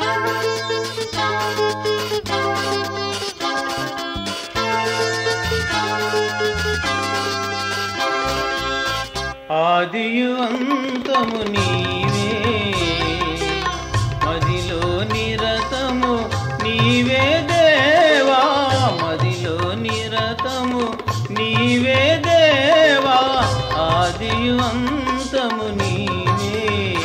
ఆదియు అంతము నీవే మదిలో నిరతము నీవే దేవా మదిలో నిరతము నీవే దేవా ఆదియు అంతము నీవే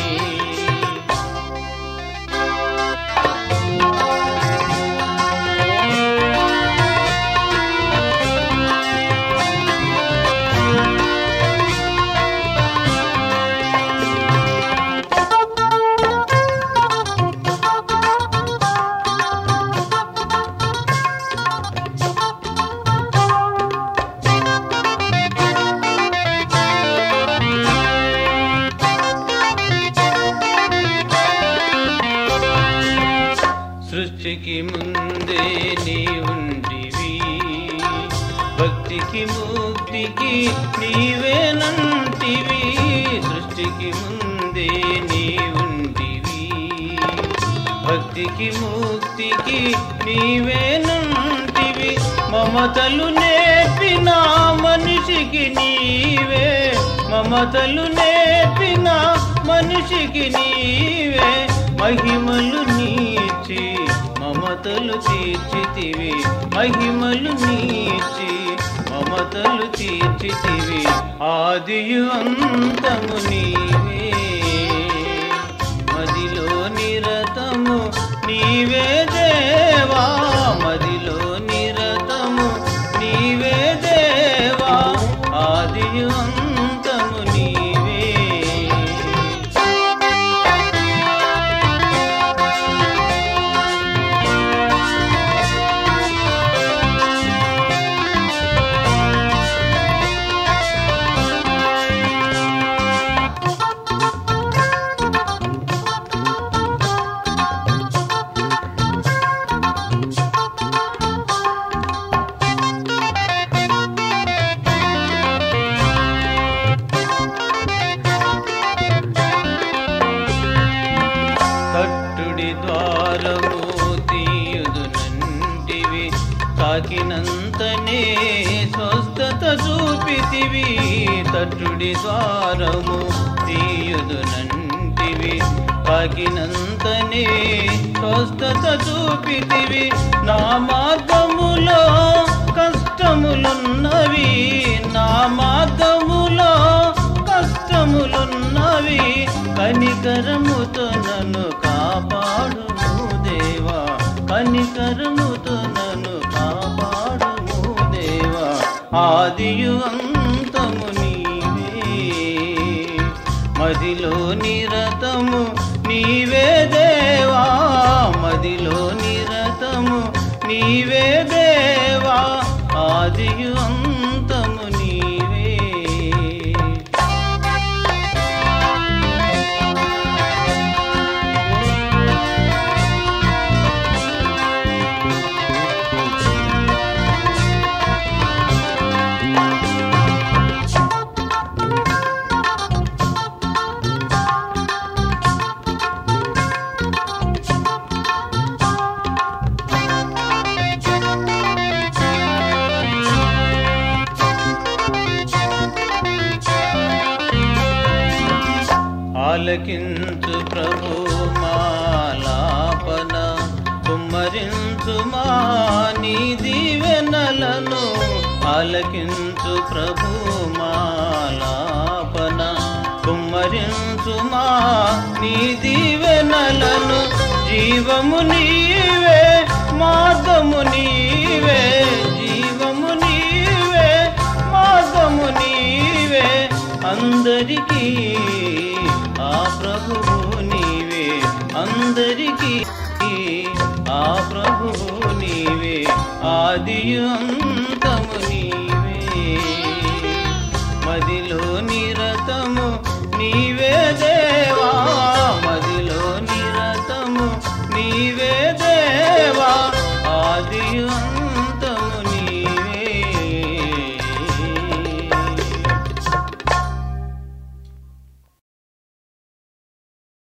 సృష్టికి ముందే నీ ఉండివి భక్తికి ముక్తికి నీవేనంటివి సృష్టికి ముందే నీ ఉండివి భక్తికి ముక్తికి నీవేనంటివి మమతలు నేర్పిన మనిషికి నీవే మమతలు నేర్పిన మనిషికి నీవే మహిమలు నీచి మమతలు తీర్చితివి మహిమలు నీచి మమతలు తీర్చితివి ఆదియు అంతము నీవే మదిలో నిరతము నీవే దేవా మదిలో నిరతము నీవే దేవా ఆదియు అంతము నీవే కట్టుడి ద్వారము తీయుదునంటివి తాకినంతనే స్వస్థత చూపితివి తట్టుడి ద్వారము తీయుదునంటివి తాకినంతనే స్వస్థత చూపితివి నా మార్గములో కష్టములున్నవి నా మార్గములో కష్టములున్నవి కనికరముతో నన్ను కాపాడుము దేవా కనికరముతో నన్ను కాపాడుము దేవా ఆదియు అంతము నీవే మదిలో నిరతము నీవే దేవా మదిలో నిరతము నీవే దేవా ఆదియు అంతము నీవే ఆలకించు ప్రభు మాలాపన కుమ్మరించు మా నీ దీవెనలను ఆలకించు ప్రభు మాలాపన కుమ్మరించు మా నీ దీవెనలను జీవము నీవే మార్గము నీవే జీవము నీవే మార్గము నీవే అందరికీ ఆ ప్రభువు నీవే అందరికీ ఆ ప్రభువు నీవే ఆదియు అంత